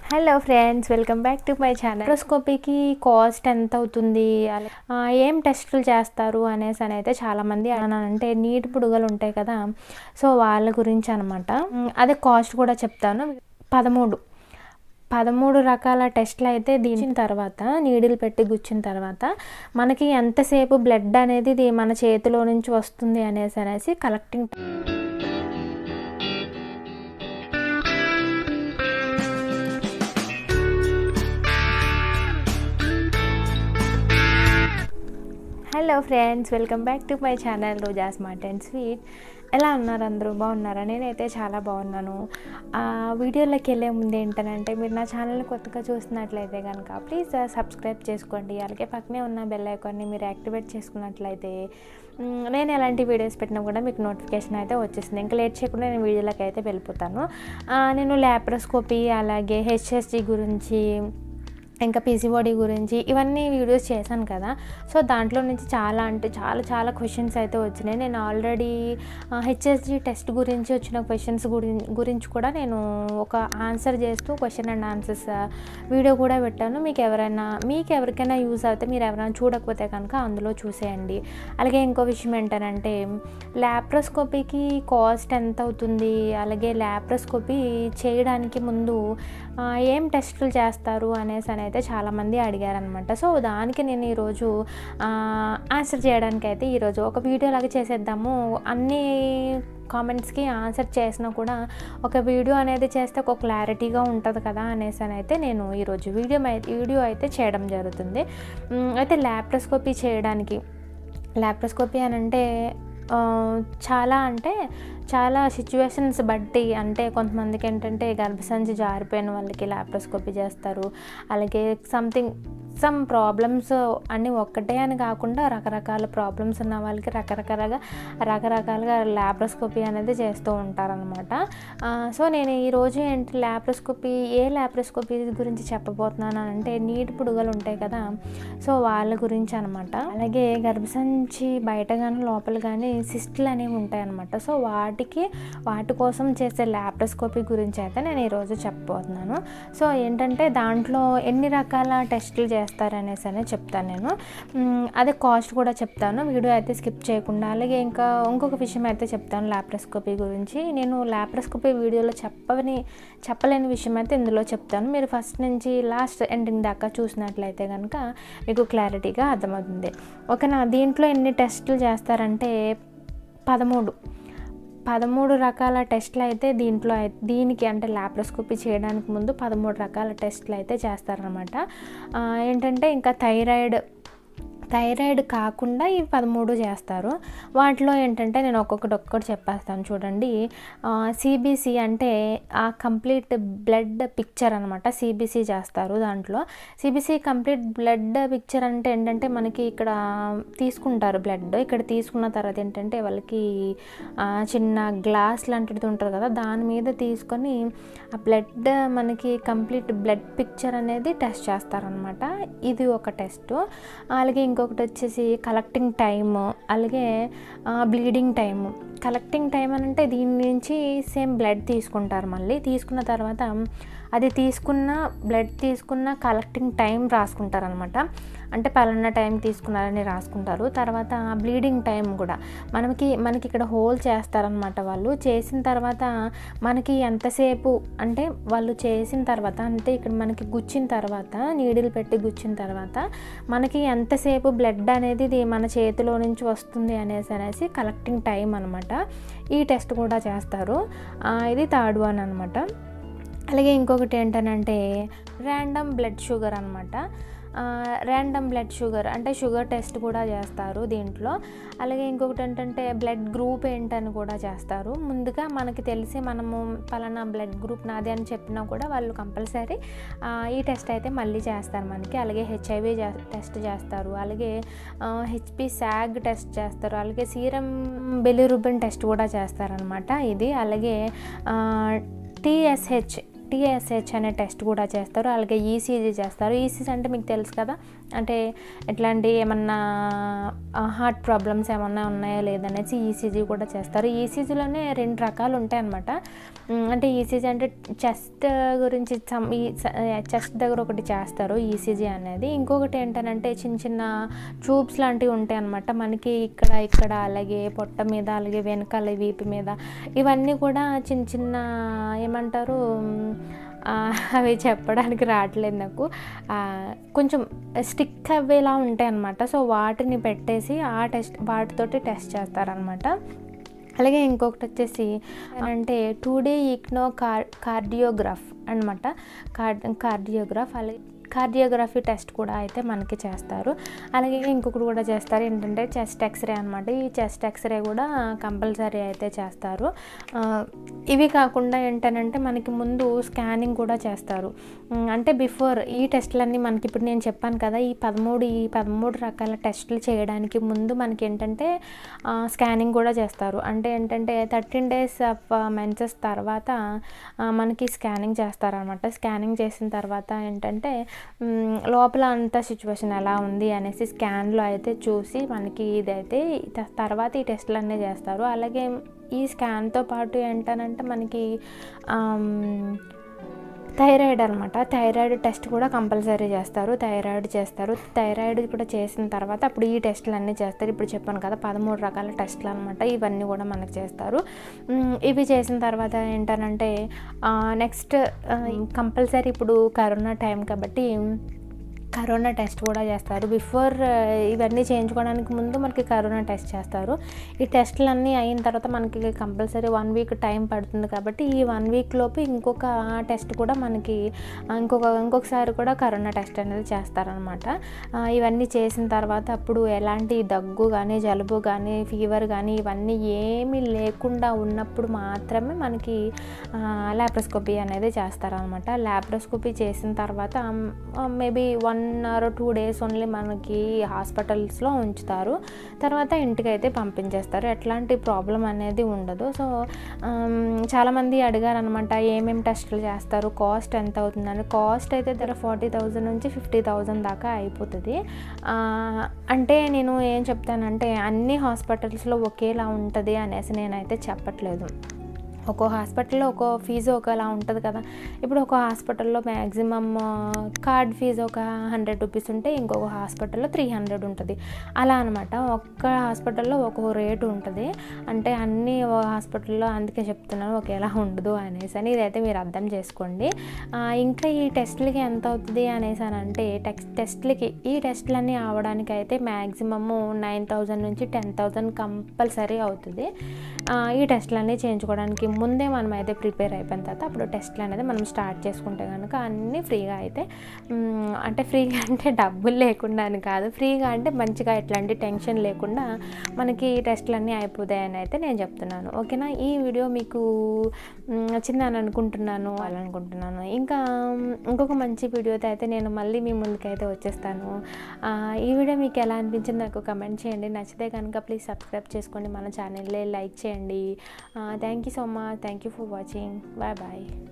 hello friends welcome back to my channel మైక్రోస్కోపీకి cost ఎంత అవుతుంది అలా- ఆ, ఏం టెస్టులు చేస్తారు అనేసి అని అయితే చాలామంది అంటే నీటి పుడుగలు ఉంటాయి కదా సో వాళ్ళ గురించి అనమాట అదే కాస్ట్ కూడా చెప్తాను పదమూడు పదమూడు రకాల టెస్ట్లు అయితే దీని తర్వాత నీడిల్ పెట్టి గుచ్చిన తర్వాత మనకి ఎంతసేపు బ్లడ్ అనేది ఇది మన చేతిలో నుంచి వస్తుంది అనేసి అనేసి collecting hello friends welcome back to my channel Roja smart and sweet ఎలా ఉన్నారు అందరూ బాగున్నారా నేనైతే చాలా బాగున్నాను ఆ వీడియోలోకి వెళ్ళే ముందు ఏంటనంటే మీరు నా ఛానల్ని కొత్తగా చూస్తున్నట్లయితే కనుక ప్లీజ్ సబ్స్క్రైబ్ చేసుకోండి అలాగే పక్కనే ఉన్న బెల్ ఐకాన్ని మీరు యాక్టివేట్ చేసుకున్నట్లయితే మ్, నేను ఎలాంటి వీడియోస్ పెట్టినా కూడా మీకు నోటిఫికేషన్ అయితే వచ్చేస్తుంది ఇంకా లేట్ చేయకుండా నేను వీడియోలోకి అయితే వెళ్ళిపోతాను ఆ, నేను ల్యాప్రోస్కోపీ అలాగే హెచ్ఎస్జి గురించి ఇంకా పీసీఓడి గురించి ఇవన్నీ వీడియోస్ చేశాను కదా సో దాంట్లో నుంచి చాలా అంటే చాలా చాలా క్వశ్చన్స్ అయితే వచ్చినాయి నేను ఆల్రెడీ హెచ్ఎస్జి టెస్ట్ గురించి వచ్చిన క్వశ్చన్స్ గురించి గురించి కూడా నేను ఒక ఆన్సర్ చేస్తూ క్వశ్చన్ అండ్ ఆన్సర్స్ వీడియో కూడా పెట్టాను మీకు ఎవరైనా మీకు ఎవరికైనా యూజ్ అవుతే మీరు ఎవరైనా చూడకపోతే కనుక అందులో చూసేయండి అలాగే ఇంకో విషయం ఏంటంటే ల్యాప్రోస్కోపీకి కాస్ట్ ఎంత అవుతుంది అలాగే ల్యాప్రోస్కోపీ చేయడానికి ముందు ఆ, ఏం టెస్టులు చేస్తారు అనేసి అని అయితే చాలామంది అడిగారనమాట సో దానికి నేను ఈరోజు ఆన్సర్ చేయడానికి అయితే ఈరోజు ఒక వీడియో లాగా చేసేద్దాము అన్ని కామెంట్స్కి ఆన్సర్ చేసినా కూడా ఒక వీడియో అనేది చేస్తే ఒక క్లారిటీగా ఉంటుంది కదా అనేసి అని అయితే నేను ఈరోజు వీడియో మై- వీడియో అయితే చేయడం జరుగుతుంది మ్, అయితే ల్యాప్రోస్కోపీ చేయడానికి ల్యాప్రోస్కోపీ అని అంటే ఆ, చాలా అంటే చాలా సిచ్యువేషన్స్ బట్టి అంటే కొంతమందికి ఏంటంటే గర్భసంచి జారిపోయిన వాళ్ళకి ల్యాప్రోస్కోపీ చేస్తారు అలాగే సంథింగ్ సమ్ ప్రాబ్లమ్స్ అన్నీ ఒక్కటే అని కాకుండా రకరకాల ప్రాబ్లమ్స్ ఉన్న వాళ్ళకి రకరకాలుగా రకరకాలుగా ల్యాప్రోస్కోపీ అనేది చేస్తూ ఉంటారనమాట సో నేను ఈరోజు ఏంటి ల్యాప్రోస్కోపీ ఏ ల్యాప్రోస్కోపీ గురించి చెప్పబోతున్నాను అంటే నీటి పుడుగలు ఉంటాయి కదా సో వాళ్ళ గురించి అనమాట అలాగే గర్భసంచి బయట కానీ లోపల కానీ సిస్టులు అనేవి ఉంటాయి అనమాట సో వాటికి వాటి కోసం చేసే ల్యాప్రోస్కోపీ గురించి అయితే నేను ఈరోజు చెప్పబోతున్నాను సో ఏంటంటే దాంట్లో ఎన్ని రకాల టెస్టులు చేస్తారనేసి అని చెప్తాను నేను మ్, అదే కాస్ట్ కూడా చెప్తాను వీడియో అయితే స్కిప్ చేయకుండా అలాగే ఇంకా ఇంకొక విషయం అయితే చెప్తాను ల్యాప్రోస్కోపీ గురించి నేను ల్యాప్రోస్కోపీ వీడియోలో చెప్పని చెప్పలేని విషయం అయితే ఇందులో చెప్తాను మీరు ఫస్ట్ నుంచి లాస్ట్ ఎండింగ్ దాకా చూసినట్లయితే కనుక మీకు క్లారిటీగా అర్థమవుతుంది ఓకేనా దీంట్లో ఎన్ని టెస్టులు చేస్తారంటే పదమూడు పదమూడు రకాల టెస్ట్లు అయితే దీంట్లో అయి- దీనికి అంటే ల్యాప్రోస్కోపీ చేయడానికి ముందు పదమూడు రకాల టెస్ట్లు అయితే చేస్తారనమాట ఆ, ఏంటంటే ఇంకా థైరాయిడ్ థైరాయిడ్ కాకుండా ఇవి పదమూడు చేస్తారు వాటిలో ఏంటంటే నేను ఒక్కొక్కటి ఒక్కొక్కటి చెప్పేస్తాను చూడండి సిబిసి అంటే ఆ కంప్లీట్ బ్లడ్ పిక్చర్ అనమాట సిబిసి చేస్తారు దాంట్లో సిబిసి కంప్లీట్ బ్లడ్ పిక్చర్ అంటే ఏంటంటే మనకి ఇక్కడ తీసుకుంటారు బ్లడ్ ఇక్కడ తీసుకున్న తర్వాత ఏంటంటే వాళ్ళకి ఆ, చిన్న గ్లాస్ లాంటిది ఉంటుంది కదా దాని మీద తీసుకొని ఆ బ్లడ్ మనకి కంప్లీట్ బ్లడ్ పిక్చర్ అనేది టెస్ట్ చేస్తారనమాట ఇది ఒక టెస్ట్ అలాగే ఇంకొకటి వచ్చేసి కలెక్టింగ్ టైమ్ అలాగే బ్లీడింగ్ టైమ్ కలెక్టింగ్ టైం అని అంటే దీని నుంచి సేమ్ బ్లడ్ తీసుకుంటారు మళ్ళీ తీసుకున్న తర్వాత అది తీసుకున్న బ్లడ్ తీసుకున్న కలెక్టింగ్ టైం రాసుకుంటారనమాట అంటే పలానా టైం తీసుకున్నారని రాసుకుంటారు తర్వాత బ్లీడింగ్ టైం కూడా మనకి మనకి ఇక్కడ హోల్ చేస్తారనమాట వాళ్ళు చేసిన తర్వాత మనకి ఎంతసేపు అంటే వాళ్ళు చేసిన తర్వాత అంటే ఇక్కడ మనకి గుచ్చిన తర్వాత నీడిల్ పెట్టి గుచ్చిన తర్వాత మనకి ఎంతసేపు బ్లడ్ అనేది ఇది మన చేతిలో నుంచి వస్తుంది అనేసి అనేసి కలెక్టింగ్ టైం అనమాట ఈ టెస్ట్ కూడా చేస్తారు ఆ, ఇది థర్డ్ వన్ అనమాట అలాగే ఇంకొకటి ఏంటనంటే ర్యాండమ్ బ్లడ్ షుగర్ అనమాట ర్యాండమ్ బ్లడ్ షుగర్ అంటే షుగర్ టెస్ట్ కూడా చేస్తారు దీంట్లో అలాగే ఇంకొకటి ఏంటంటే బ్లడ్ గ్రూప్ ఏంటని కూడా చేస్తారు ముందుగా మనకి తెలిసి మనము పలానా బ్లడ్ గ్రూప్ నాది అని చెప్పినా కూడా వాళ్ళు కంపల్సరీ ఈ టెస్ట్ అయితే మళ్ళీ చేస్తారు మనకి అలాగే హెచ్ఐవి టెస్ట్ చేస్తారు అలాగే హెచ్పి శాగ్ టెస్ట్ చేస్తారు అలాగే సీరం బెలిరుబిన్ టెస్ట్ కూడా చేస్తారనమాట ఇది అలాగే టీఎస్హెచ్ టీఎస్హెచ్ అనే టెస్ట్ కూడా చేస్తారు అలాగే ఈసీజీ చేస్తారు ఈసీజీ అంటే మీకు తెలుసు కదా అంటే ఎట్లాంటి ఏమన్నా హార్ట్ ప్రాబ్లమ్స్ ఏమన్నా ఉన్నాయా లేదనేసి ఈసీజీ కూడా చేస్తారు ఈసీజీలోనే రెండు రకాలు ఉంటాయి అనమాట అంటే ఈసీజీ అంటే చెస్ట్ గురించి some ఈ చెస్ట్ దగ్గర ఒకటి చేస్తారు ఈసీజీ అనేది ఇంకొకటి ఏంటంటే చిన్న చిన్న ట్యూబ్స్ లాంటివి ఉంటాయి అనమాట మనకి ఇక్కడ ఇక్కడ అలాగే పొట్ట మీద అలాగే వెనకాల వీపు మీద ఇవన్నీ కూడా చిన్న చిన్న ఏమంటారు మ్, ఆ, అవి చెప్పడానికి రావట్లేదు నాకు ఆ, కొంచెం స్టిక్ అవ్వేలా ఉంటాయి అన్నమాట సో వాటిని పెట్టేసి ఆ టెస్ట్ వాటితోటి టెస్ట్ చేస్తారనమాట అలాగే ఇంకొకటి వచ్చేసి అంటే టూ డే ఈక్నో కార్ కార్డియోగ్రాఫ్ అనమాట కార్డ్ కార్డియోగ్రాఫ్ అలాగే కార్డియోగ్రఫీ టెస్ట్ కూడా అయితే మనకి చేస్తారు అలాగే ఇంకొకటి కూడా చేస్తారు ఏంటంటే చెస్ట్ ఎక్స్రే అనమాట ఈ చెస్ట్ ఎక్స్రే కూడా కంపల్సరీ అయితే చేస్తారు ఆ, ఇవి కాకుండా ఏంటనంటే మనకి ముందు స్కానింగ్ కూడా చేస్తారు ఉమ్, అంటే బిఫోర్ ఈ టెస్ట్లన్నీ మనకి ఇప్పుడు నేను చెప్పాను కదా ఈ పదమూడు ఈ పదమూడు రకాల టెస్టులు చేయడానికి ముందు మనకి ఏంటంటే ఆ, స్కానింగ్ కూడా చేస్తారు అంటే ఏంటంటే థర్టీన్ డేస్ ఆఫ్ మెన్సెస్ తర్వాత ఆ, మనకి స్కానింగ్ చేస్తారనమాట స్కానింగ్ చేసిన తర్వాత ఏంటంటే మ్, లోపల అంతా సిచ్యువేషన్ ఎలా ఉంది అనేసి స్కాన్లో అయితే చూసి మనకి ఇదైతే త- తర్వాత ఈ టెస్టులు అన్నీ చేస్తారు అలాగే ఈ స్కాన్తో పాటు ఏంటనంటే మనకి ఆమ్, థైరాయిడ్ అనమాట థైరాయిడ్ టెస్ట్ కూడా కంపల్సరీ చేస్తారు థైరాయిడ్ చేస్తారు థైరాయిడ్ కూడా చేసిన తర్వాత అప్పుడు ఈ టెస్టులు అన్నీ చేస్తారు ఇప్పుడు చెప్పాను కదా పదమూడు రకాల టెస్టులు అనమాట ఇవన్నీ కూడా మనకు చేస్తారు మ్, ఇవి చేసిన తర్వాత ఏంటనంటే నెక్స్ట్ కంపల్సరీ ఇప్పుడు కరోనా టైం కాబట్టి కరోనా టెస్ట్ కూడా చేస్తారు బిఫోర్ ఇవన్నీ చేయించుకోవడానికి ముందు మనకి కరోనా టెస్ట్ చేస్తారు ఈ టెస్టులన్నీ అయిన తర్వాత మనకి కంపల్సరీ వన్ వీక్ టైం పడుతుంది కాబట్టి ఈ వన్ వీక్ లోపు ఇంకొక టెస్ట్ కూడా మనకి ఆ, ఇంకొక ఇంకొకసారి కూడా కరోనా టెస్ట్ అనేది చేస్తారనమాట ఇవన్నీ చేసిన తర్వాత అప్పుడు ఎలాంటి దగ్గు కానీ జలుబు కానీ ఫీవర్ కానీ ఇవన్నీ ఏమీ లేకుండా ఉన్నప్పుడు మాత్రమే మనకి ల్యాప్రోస్కోపీ అనేది చేస్తారనమాట ల్యాప్రోస్కోపీ చేసిన తర్వాత maybe one or two days only మనకి హాస్పిటల్స్లో ఉంచుతారు తర్వాత ఇంటికి అయితే పంపించేస్తారు ఎట్లాంటి ప్రాబ్లం అనేది ఉండదు సో చాలామంది అడిగారు అనమాట ఏమేమి టెస్టులు చేస్తారు కాస్ట్ ఎంత అవుతుందని కాస్ట్ అయితే దగ్గర ఫార్టీ థౌజండ్ నుంచి ఫిఫ్టీ థౌజండ్ దాకా అయిపోతుంది ఆ, అంటే నేను ఏం చెప్తానంటే అన్ని హాస్పిటల్స్లో ఒకేలా ఉంటుంది అనేసి నేనైతే చెప్పట్లేదు ఒక్కో హాస్పిటల్లో ఒక్కో ఫీజు ఒకలా ఉంటుంది కదా ఇప్పుడు ఒక హాస్పిటల్లో మ్యాక్సిమమ్ కార్డ్ ఫీజు ఒక హండ్రెడ్ రూపీస్ ఉంటే ఇంకొక హాస్పిటల్లో త్రీ హండ్రెడ్ ఉంటుంది అలా అనమాట ఒక్క హాస్పిటల్లో ఒక్కో రేటు ఉంటుంది అంటే అన్ని హాస్పిటల్లో అందుకే చెప్తున్నాను ఒకేలా ఉండదు అనేసి అని ఇదైతే మీరు అర్థం చేసుకోండి ఆ, ఇంకా ఈ టెస్ట్లకి ఎంత అవుతుంది అనేసి అని అంటే టెక్స్ టెస్ట్లకి ఈ టెస్ట్లన్నీ అవడానికి అయితే మ్యాక్సిమము నైన్ థౌజండ్ నుంచి టెన్ థౌజండ్ కంపల్సరీ అవుతుంది ఆ, ఈ టెస్ట్లన్నీ చేయించుకోవడానికి ముందే మనం అయితే ప్రిపేర్ అయిపోయిన తర్వాత అప్పుడు టెస్ట్లు అనేది మనం స్టార్ట్ చేసుకుంటే కనుక అన్నీ ఫ్రీగా అయితే మ్, అంటే ఫ్రీగా అంటే డబ్బులు లేకుండా అని కాదు ఫ్రీగా అంటే మంచిగా ఎట్లాంటి టెన్షన్ లేకుండా మనకి ఈ టెస్ట్లన్నీ అయిపోతాయని అయితే నేను చెప్తున్నాను ఓకేనా ఈ వీడియో మీకు మ్, నచ్చిందని అనుకుంటున్నాను అనుకుంటున్నాను ఇంకా మ్, ఇంకొక మంచి వీడియోతో అయితే నేను మళ్ళీ మీ ముందుకైతే వచ్చేస్తాను ఆ, ఈ వీడియో మీకు ఎలా అనిపించింది నాకు కమెంట్ చేయండి నచ్చితే కనుక ప్లీజ్ సబ్స్క్రైబ్ చేసుకోండి మన ఛానల్ని లైక్ చేయండి thank you so much thank you for watching bye bye